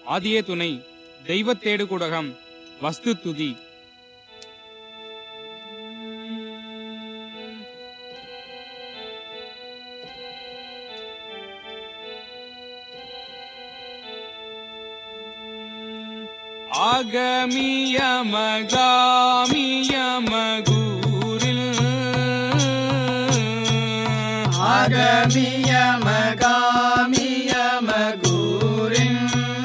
ஆதியே துணை தெய்வத்தேடு குடகம் வஸ்து துதி ஆகமியமகாமியமகூரில் ஆகமிய மகாமிய மகூரின்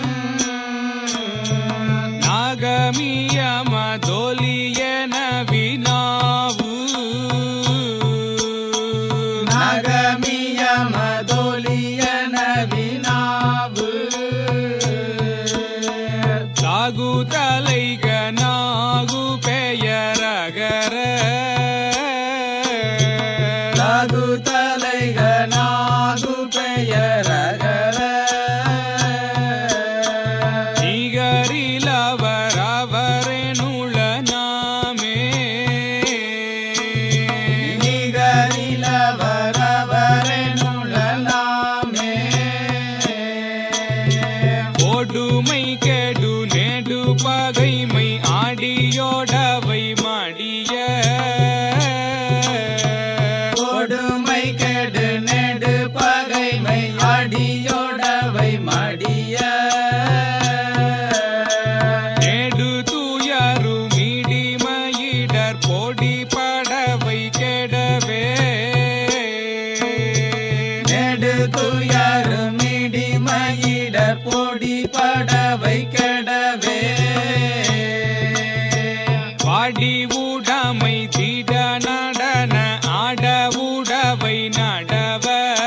நாகமியமதொலியன வினாவு நகமிய மதொலியன வினாவு சாகு தலைக நாகு பெயரகர லகு தலைகனாகு பெயரகர நிகரிலவர் அவரெனுள நாமே நிகரில வரவரெனுள்ள நாமே கொடுமை கெடு நெடு பகைமை ஆடியோடவை மாடிய கொடுமை கெடு நெடு பகைமை அடியோடவை மடிய நெடு துயரு மிடிமயிடர் பொடி படவை கெடவே நெடு துயரு மிடிமயிட பொடி படவை கெடவே பாடி உடமை திட நடன ஆட உடவை நடவ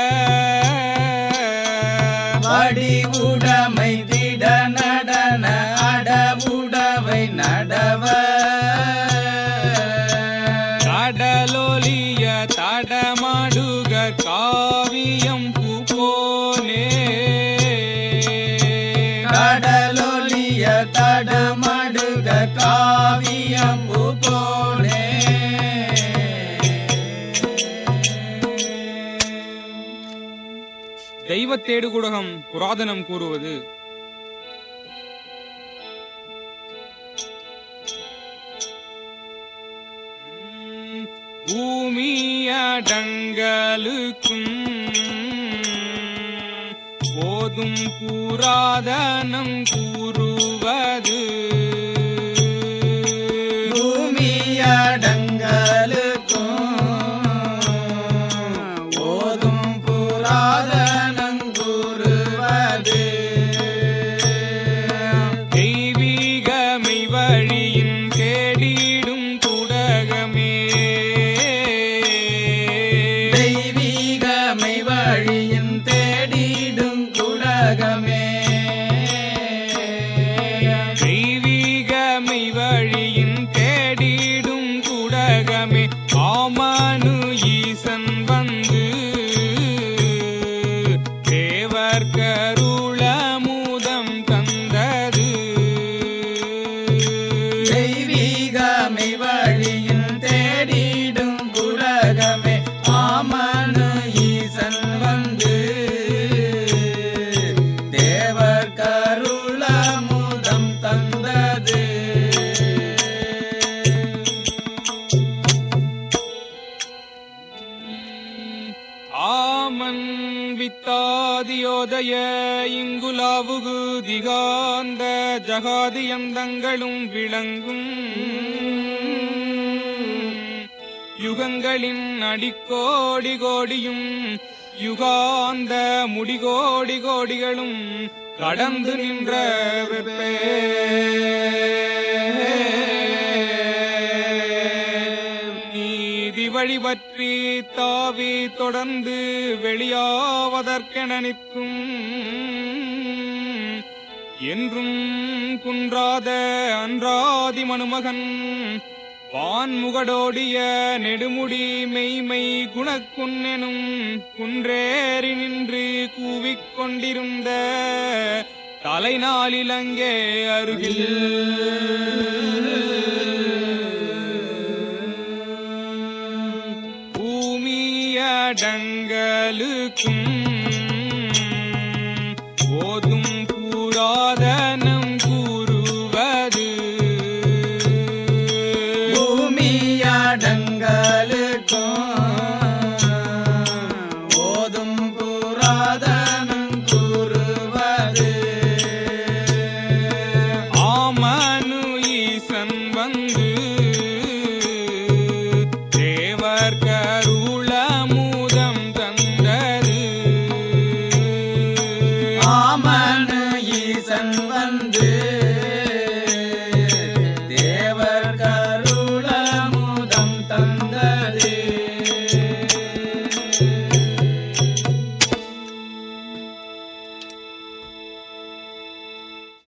வடி உடமை திட நடன அடவுடவை நடவ கடலொலிய தடமாடுக காவியம் பூப்போனே கடலொலிய தடமடுக காவியம் போனே தெய்வத்தேடு குடகம் புராதனம் கூறுவது உம், பூமியடங்கலுக்கும் போதும் புராதனம் கூறுவது பூமியடங்கலுக்கும் ஓதும் புராதனங்கூறுவது தெய்வீகமை வழியின் தேடிடும் குடகமே தெய்வீகமை வழியின் தேடிடும் குடகமே தெய்வீகமை வழியின் தேடிடும் குடகமே ஆமானு ஈசன் வந்து தேவர் கருள மூதம் தந்தது தெய்வீகமை வழியின் தேடிடும் குடகமே ஆமனு ஈசன் வந்து தேவர் கருளமுதம் தந்தது ஆமன் வித்தாதியோதய இங்குலாவுகு திகாந்த ஜகாதியந்தங்களும் விளங்கும் யுகங்களின் அடிக்கோடி கோடியும் யுகாந்த முடிகோடி கோடிகளும் கடந்து நின்ற வெப்பே நீதி வழி பற்றி தாவி தொடர்ந்து வெளியாவதற்கென நிற்கும் என்றும் குன்றாத அன்றாதி மணுமகன் வான்முகடோடிய நெடுமுடி மெய்மை குணக்குன்னெனும் குன்றேறி நின்று கூவிக் கொண்டிருந்த தலைநாளில் அங்கே அருகில் பூமியடங்க